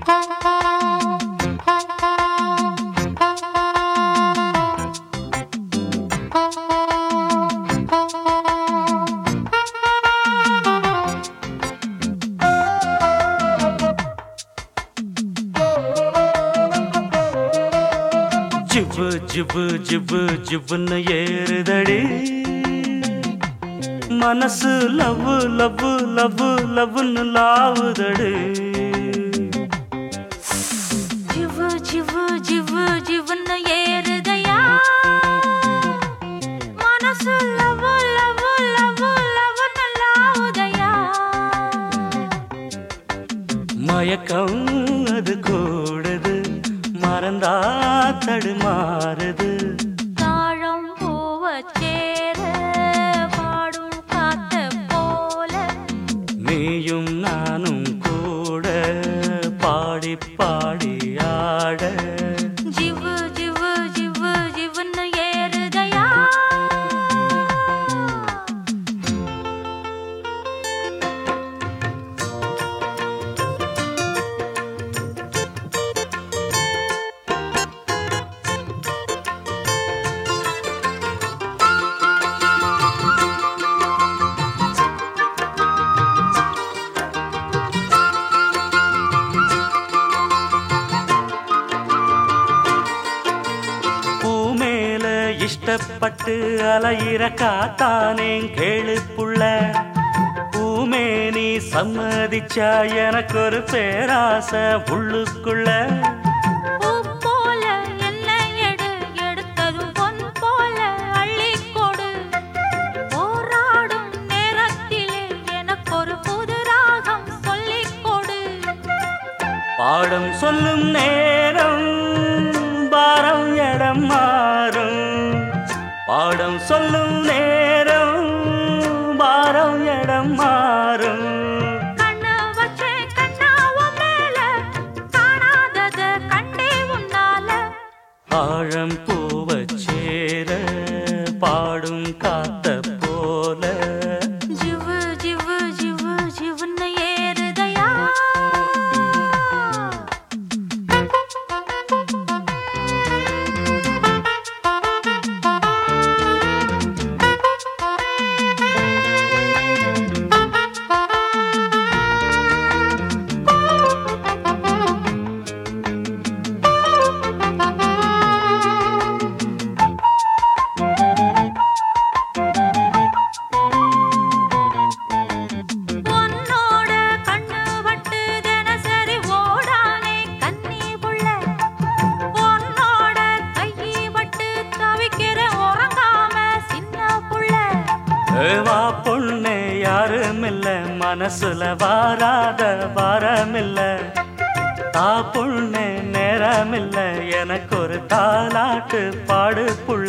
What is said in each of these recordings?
ஜிவு ஜிவு ஜிவு ஜிவுன்னு ஏறுதடி மனசு love love love லவ்னு லாவுதடி ஜிவு ஜிவு ஜிவு ஜிவுன்னு ஏறுதையா மனசு லவ் லவ் லவ் லவ்னு லாவுதையா மயக்கம் அது கூடுது மறந்தா தடுமாறுது தாழம் பூவச் சேர பாடும் காத்த போல நீயும் நானும் கூட பாடி பாடி ஆட ஜிவு ஜிவு ஜிவு ஜிவுன்னு ஏறுதையா பூ மேல இஷ்டப்பட்டு அலையிற காத்தானே கேளு புள்ள பூமேனி சம்மதிச்சா எனக்கு ஒரு பேராசை உள்ளுக்குள்ள பூ போல என்னை எடு எடுத்ததும் பொன் போல அள்ளிக் கொடு போராடும் நேரத்திலே எனக்கொரு புது ராகம் சொல்லிக் கொடு பாடம் சொல்லும் நேரம் பாரம் இடம் மாறும் பாடம் சொல்லும் நேரம் பாரம் இடம் மாறும் கண்ணு வச்சே கண்ணாவும் மேல காணாதத கண்டே உன்னால ஆழம் பூவச் சேர பாடும் காத்த போல ஜிவு ஜிவு ஜிவு ஜிவுன்னு ஏறுதையா உன்னோட கண்ணு பட்டு தினசரி ஓடானே கன்னி புள்ள உன்னோட கையி பட்டு தவிக்கிற உறங்காம சின்ன புள்ள வா பொண்ணு யாருமில்ல மனசுல வாராத வாரமில்ல தா பொண்ணு நேரமில்ல எனக்கு ஒரு தாலாட்டு பாடு புள்ள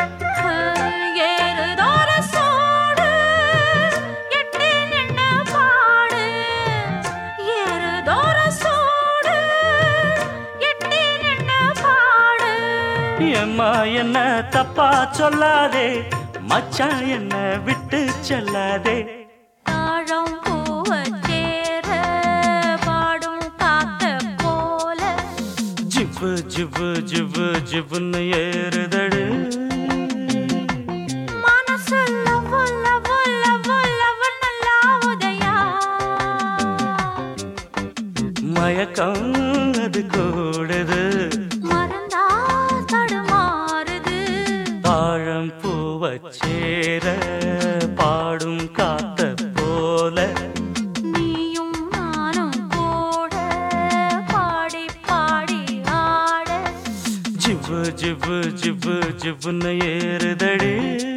ஏறுதோர சோடு எட்டி நின்னு பாடு ஏறுதோர சோடு எட்டி நின்னு பாடு எம்மா என்ன தப்பா சொல்லாதே மச்சான் என்ன விட்டு செல்லாதே தாழம் பூவச் சேர பாடும் காத்த போல ஜிவ்வு ஜிவ்வு ஜிவ்வு ஜிவ்வுன்னு ஏறுதடு மனசு லவ் லவ் லவ் லவ்னு லாவுதையா மயக்கம் அது கூடுது மறந்தா தடுமாறுது தாழம் பூவச் சேர பாடும் காத்த போல நீயும் நானும் கூட பாடி பாடி ஆட ஜிவ்வு ஜிவ்வு ஜிவ்வு ஜிவ்வுன்னு ஏறுதடி